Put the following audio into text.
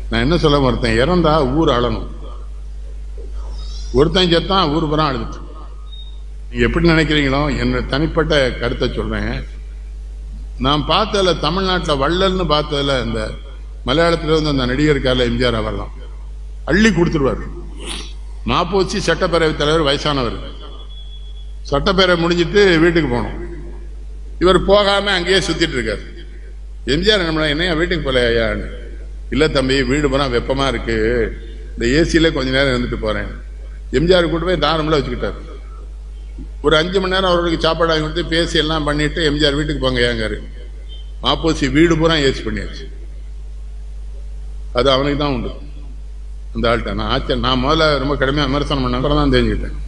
நான் என்ன சொல்ல மறுத்தேன் இறந்தா ஊர் அழணும் ஒருத்தன் செத்தான் ஊர் புறம் அழுதுட்டு நீங்க எப்படி நினைக்கிறீங்களோ என்ன தனிப்பட்ட கருத்தை சொல்றேன் நான் பார்த்ததுல தமிழ்நாட்டில் வள்ளல்னு பார்த்ததுல இந்த மலையாளத்தில் வந்து அந்த நடிகர் இருக்கார்ல எம்ஜிஆர் அவர்லாம் அள்ளி கொடுத்துருவார் மாப்போச்சி சட்டப்பேரவைத் தலைவர் வயசானவர் சட்டப்பேரவை முடிஞ்சிட்டு வீட்டுக்கு போனோம் இவர் போகாம அங்கேயே சுத்திட்டு இருக்காரு எம்ஜிஆர் நம்ம என்னையா வீட்டுக்கு போலையான்னு இல்ல தம்பி வீடு போனா வெப்பமா இருக்கு இந்த ஏசியில கொஞ்ச நேரம் இருந்துட்டு போறேன் எம்ஜிஆர் கூட்டு போய் தாரம்ல வச்சுக்கிட்டாரு ஒரு அஞ்சு மணி நேரம் அவருக்கு சாப்பாடு வாங்கி கொடுத்து பேசி எல்லாம் பண்ணிட்டு எம்ஜிஆர் வீட்டுக்கு போங்க ஏங்காரு மாப்போசி வீடு பூரா ஏசி பண்ணியாச்சு அது அவனுக்கு தான் உண்டு அந்த ஆள்கிட்ட நான் ஆச்சரிய நான் முதல்ல ரொம்ப கடுமையாக விமர்சனம் பண்ண கூட தான் தெரிஞ்சுக்கிட்டேன்